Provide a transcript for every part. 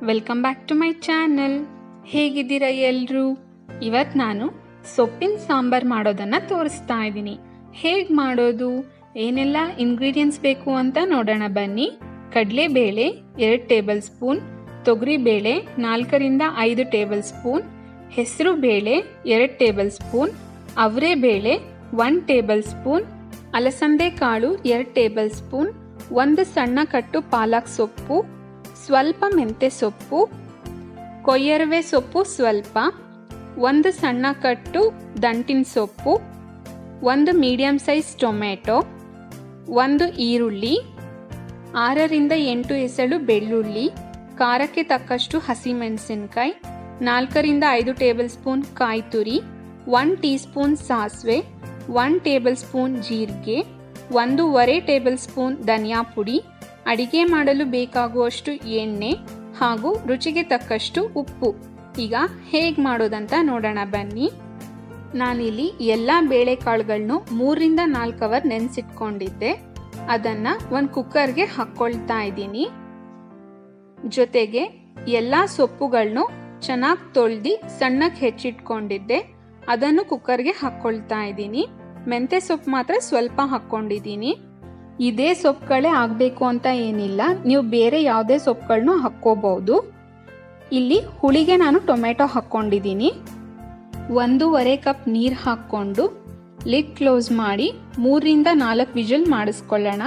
welcome back to my channel ಹೇಗಿದ್ದೀರಾ ಎಲ್ಲರೂ ಇವತ್ತು ನಾನು ಸೊಪ್ಪಿನ ಸಾಂಬಾರು ಮಾಡೋದನ್ನು ತೋರಿಸ್ತಾ ಇದ್ದೀನಿ ಹೇಗೆ ಮಾಡೋದು ಏನೆಲ್ಲ ಇಂಗ್ರೀಡಿಯೆಂಟ್ಸ್ ಬೇಕು ಅಂತ ನೋಡೋಣ ಬನ್ನಿ ಕಡಲೆಬೇಳೆ ಎರಡು ಟೇಬಲ್ ಸ್ಪೂನ್ ತೊಗರಿಬೇಳೆ ನಾಲ್ಕರಿಂದ ಐದು ಟೇಬಲ್ ಸ್ಪೂನ್ ಹೆಸರು ಬೇಳೆ ಎರಡು ಟೇಬಲ್ ಸ್ಪೂನ್ ಅವರೇ ಬೇಳೆ ಒನ್ ಟೇಬಲ್ ಸ್ಪೂನ್ ಅಲಸಂದೆ ಕಾಳು ಎರಡು ಟೇಬಲ್ ಸ್ಪೂನ್ ಒಂದು ಸಣ್ಣ ಕಟ್ಟು ಪಾಲಕ್ ಸೊಪ್ಪು ಸ್ವಲ್ಪ ಮೆಂತೆ ಸೊಪ್ಪು ಕೊಯ್ಯರವೆ ಸೊಪ್ಪು ಸ್ವಲ್ಪ ಒಂದು ಸಣ್ಣ ಕಟ್ಟು ದಂಟಿನ ಸೊಪ್ಪು ಒಂದು ಮೀಡಿಯಂ ಸೈಜ್ ಟೊಮೆಟೊ ಒಂದು ಈರುಳ್ಳಿ ಆರರಿಂದ ಎಂಟು ಎಸಳು ಬೆಳ್ಳುಳ್ಳಿ ಖಾರಕ್ಕೆ ತಕ್ಕಷ್ಟು ಹಸಿಮೆಣಸಿನ್ಕಾಯಿ ನಾಲ್ಕರಿಂದ ಐದು ಟೇಬಲ್ ಸ್ಪೂನ್ ಕಾಯಿ ತುರಿ ಒನ್ ಟೀ ಸ್ಪೂನ್ ಸಾಸಿವೆ ಒನ್ ಟೇಬಲ್ ಸ್ಪೂನ್ ಜೀರಿಗೆ ಒಂದೂವರೆ ಟೇಬಲ್ ಸ್ಪೂನ್ ಧನಿಯಾ ಪುಡಿ ಅಡಿಗೆ ಮಾಡಲು ಬೇಕಾಗುವಷ್ಟು ಎಣ್ಣೆ ಹಾಗೂ ರುಚಿಗೆ ತಕ್ಕಷ್ಟು ಉಪ್ಪು ಈಗ ಹೇಗೆ ಮಾಡೋದಂತ ನೋಡೋಣ ಬನ್ನಿ ನಾನಿಲ್ಲಿ ಎಲ್ಲ ಬೇಳೆಕಾಳುಗಳನ್ನು ಮೂರರಿಂದ ನಾಲ್ಕು ಅವರ್ ನೆನೆಸಿಟ್ಕೊಂಡಿದ್ದೆ ಅದನ್ನು ಒಂದು ಕುಕ್ಕರ್ಗೆ ಹಾಕ್ಕೊಳ್ತಾ ಇದ್ದೀನಿ ಜೊತೆಗೆ ಎಲ್ಲ ಸೊಪ್ಪುಗಳನ್ನು ಚೆನ್ನಾಗಿ ತೊಳೆದು ಸಣ್ಣಕ್ಕೆ ಹೆಚ್ಚಿಟ್ಕೊಂಡಿದ್ದೆ ಅದನ್ನು ಕುಕ್ಕರ್ಗೆ ಹಾಕ್ಕೊಳ್ತಾ ಇದ್ದೀನಿ ಮೆಂತೆ ಸೊಪ್ಪು ಮಾತ್ರ ಸ್ವಲ್ಪ ಹಾಕ್ಕೊಂಡಿದ್ದೀನಿ ಇದೇ ಸೊಪ್ಪುಗಳೇ ಆಗಬೇಕು ಅಂತ ಏನಿಲ್ಲ ನೀವು ಬೇರೆ ಯಾವುದೇ ಸೊಪ್ಪುಗಳನ್ನೂ ಹಾಕ್ಕೋಬಹುದು ಇಲ್ಲಿ ಹುಳಿಗೆ ನಾನು ಟೊಮೆಟೊ ಹಾಕ್ಕೊಂಡಿದ್ದೀನಿ ಒಂದೂವರೆ ಕಪ್ ನೀರು ಹಾಕ್ಕೊಂಡು ಲಿಡ್ ಕ್ಲೋಸ್ ಮಾಡಿ ಮೂರರಿಂದ ನಾಲ್ಕು ವಿಜಲ್ ಮಾಡಿಸ್ಕೊಳ್ಳೋಣ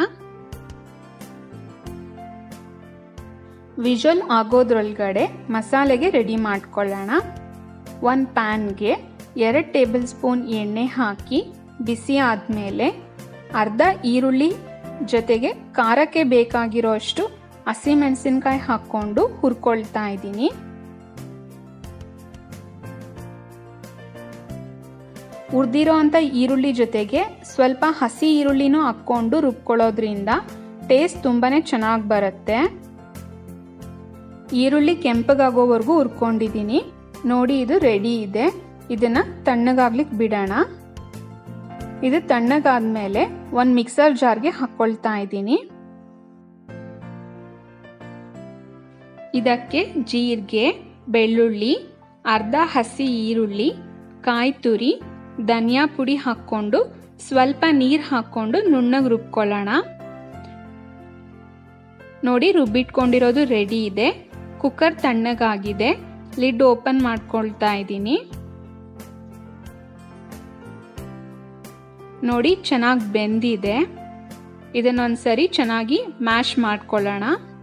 ವಿಜಲ್ ಆಗೋದ್ರೊಳಗಡೆ ಮಸಾಲೆಗೆ ರೆಡಿ ಮಾಡ್ಕೊಳ್ಳೋಣ ಒಂದು ಪ್ಯಾನ್ಗೆ ಎರಡು ಟೇಬಲ್ ಸ್ಪೂನ್ ಎಣ್ಣೆ ಹಾಕಿ ಬಿಸಿ ಆದಮೇಲೆ ಅರ್ಧ ಈರುಳ್ಳಿ ಜೊತೆಗೆ ಖಾರಕ್ಕೆ ಬೇಕಾಗಿರೋ ಅಷ್ಟು ಹಸಿಮೆಣಸಿನ್ಕಾಯಿ ಹಾಕ್ಕೊಂಡು ಹುರ್ಕೊಳ್ತಾ ಇದ್ದೀನಿ ಹುರಿದಿರೋ ಅಂಥ ಈರುಳ್ಳಿ ಜೊತೆಗೆ ಸ್ವಲ್ಪ ಹಸಿ ಈರುಳ್ಳಿನೂ ಹಾಕ್ಕೊಂಡು ರುಬ್ಕೊಳ್ಳೋದ್ರಿಂದ ಟೇಸ್ಟ್ ತುಂಬಾ ಚೆನ್ನಾಗಿ ಬರುತ್ತೆ ಈರುಳ್ಳಿ ಕೆಂಪಗಾಗೋವರೆಗೂ ಹುರ್ಕೊಂಡಿದ್ದೀನಿ ನೋಡಿ ಇದು ರೆಡಿ ಇದೆ ಇದನ್ನು ತಣ್ಣಗಾಗ್ಲಿಕ್ಕೆ ಬಿಡೋಣ ಇದು ತಣ್ಣಗಾದ್ಮೇಲೆ ಒಂದು ಮಿಕ್ಸರ್ ಜಾರ್ಗೆ ಹಾಕ್ಕೊಳ್ತಾ ಇದ್ದೀನಿ ಇದಕ್ಕೆ ಜೀರಿಗೆ ಬೆಳ್ಳುಳ್ಳಿ ಅರ್ಧ ಹಸಿ ಈರುಳ್ಳಿ ಕಾಯಿ ತುರಿ ಧನಿಯಾ ಪುಡಿ ಹಾಕ್ಕೊಂಡು ಸ್ವಲ್ಪ ನೀರು ಹಾಕ್ಕೊಂಡು ನುಣ್ಣಗೆ ರುಬ್ಕೊಳ್ಳೋಣ ನೋಡಿ ರುಬ್ಬಿಟ್ಕೊಂಡಿರೋದು ರೆಡಿ ಇದೆ ಕುಕ್ಕರ್ ತಣ್ಣಗಾಗಿದೆ ಲಿಡ್ ಓಪನ್ ಮಾಡ್ಕೊಳ್ತಾ ಇದ್ದೀನಿ ನೋಡಿ ಚೆನ್ನಾಗಿ ಬೆಂದಿದೆ ಇದನ್ನೊಂದ್ಸರಿ ಚೆನ್ನಾಗಿ ಮ್ಯಾಶ್ ಮಾಡ್ಕೊಳ್ಳೋಣ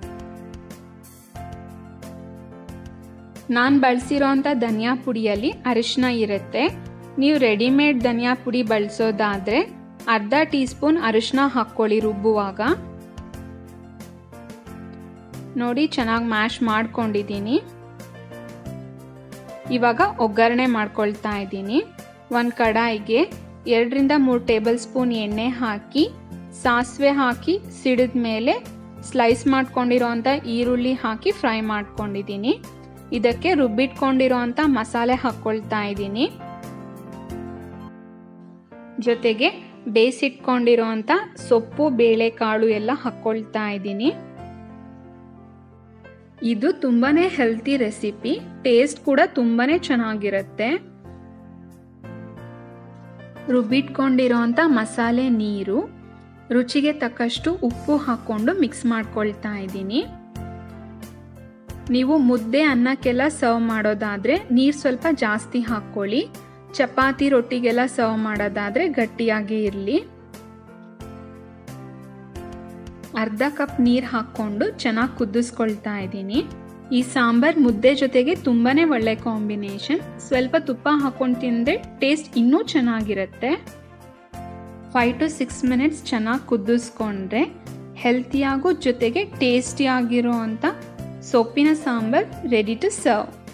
ನಾನು ಬಳಸಿರೋ ಅಂಥ ಧನಿಯಾ ಪುಡಿಯಲ್ಲಿ ಅರಿಶಿನ ಇರುತ್ತೆ ನೀವು ರೆಡಿಮೇಡ್ ಧನಿಯಾ ಪುಡಿ ಬಳಸೋದಾದರೆ ಅರ್ಧ ಟೀ ಸ್ಪೂನ್ ಅರಿಶಿನ ಹಾಕ್ಕೊಳ್ಳಿ ರುಬ್ಬುವಾಗ ನೋಡಿ ಚೆನ್ನಾಗಿ ಮ್ಯಾಶ್ ಮಾಡ್ಕೊಂಡಿದ್ದೀನಿ ಇವಾಗ ಒಗ್ಗರಣೆ ಮಾಡ್ಕೊಳ್ತಾ ಇದ್ದೀನಿ ಒಂದು ಕಡಾಯಿಗೆ ಎರಡರಿಂದ ಮೂರು ಟೇಬಲ್ ಸ್ಪೂನ್ ಎಣ್ಣೆ ಹಾಕಿ ಸಾಸಿವೆ ಹಾಕಿ ಸಿಡಿದ ಮೇಲೆ ಸ್ಲೈಸ್ ಮಾಡ್ಕೊಂಡಿರೋ ಅಂಥ ಈರುಳ್ಳಿ ಹಾಕಿ ಫ್ರೈ ಮಾಡ್ಕೊಂಡಿದ್ದೀನಿ ಇದಕ್ಕೆ ರುಬ್ಬಿಟ್ಕೊಂಡಿರೋ ಅಂಥ ಮಸಾಲೆ ಹಾಕ್ಕೊಳ್ತಾ ಇದ್ದೀನಿ ಜೊತೆಗೆ ಬೇಯಿಸಿಟ್ಕೊಂಡಿರೋ ಅಂಥ ಸೊಪ್ಪು ಬೇಳೆಕಾಳು ಎಲ್ಲ ಹಾಕ್ಕೊಳ್ತಾ ಇದ್ದೀನಿ ಇದು ತುಂಬಾನೇ ಹೆಲ್ತಿ ರೆಸಿಪಿ ಟೇಸ್ಟ್ ಕೂಡ ತುಂಬಾನೇ ಚೆನ್ನಾಗಿರುತ್ತೆ ರುಬ್ಬಿಟ್ಕೊಂಡಿರೋಂಥ ಮಸಾಲೆ ನೀರು ರುಚಿಗೆ ತಕ್ಕಷ್ಟು ಉಪ್ಪು ಹಾಕ್ಕೊಂಡು ಮಿಕ್ಸ್ ಮಾಡ್ಕೊಳ್ತಾ ಇದ್ದೀನಿ ನೀವು ಮುದ್ದೆ ಅನ್ನಕ್ಕೆಲ್ಲ ಸರ್ವ್ ಮಾಡೋದಾದರೆ ನೀರು ಸ್ವಲ್ಪ ಜಾಸ್ತಿ ಹಾಕ್ಕೊಳ್ಳಿ ಚಪಾತಿ ರೊಟ್ಟಿಗೆಲ್ಲ ಸರ್ವ್ ಮಾಡೋದಾದರೆ ಗಟ್ಟಿಯಾಗಿ ಇರಲಿ ಅರ್ಧ ಕಪ್ ನೀರು ಹಾಕ್ಕೊಂಡು ಚೆನ್ನಾಗಿ ಕುದಿಸ್ಕೊಳ್ತಾ ಇದ್ದೀನಿ ಈ ಸಾಂಬಾರ್ ಮುದ್ದೆ ಜೊತೆಗೆ ತುಂಬಾ ಒಳ್ಳೆ ಕಾಂಬಿನೇಷನ್ ಸ್ವಲ್ಪ ತುಪ್ಪ ಹಾಕೊಂಡು ತಿಂದರೆ ಟೇಸ್ಟ್ ಇನ್ನೂ ಚೆನ್ನಾಗಿರುತ್ತೆ ಫೈವ್ ಟು ಸಿಕ್ಸ್ ಮಿನಿಟ್ಸ್ ಚೆನ್ನಾಗಿ ಕುದಿಸ್ಕೊಂಡ್ರೆ ಹೆಲ್ತಿಯಾಗೂ ಜೊತೆಗೆ ಟೇಸ್ಟಿಯಾಗಿರೋ ಅಂಥ ಸೊಪ್ಪಿನ ಸಾಂಬಾರ್ ರೆಡಿ ಟು ಸರ್ವ್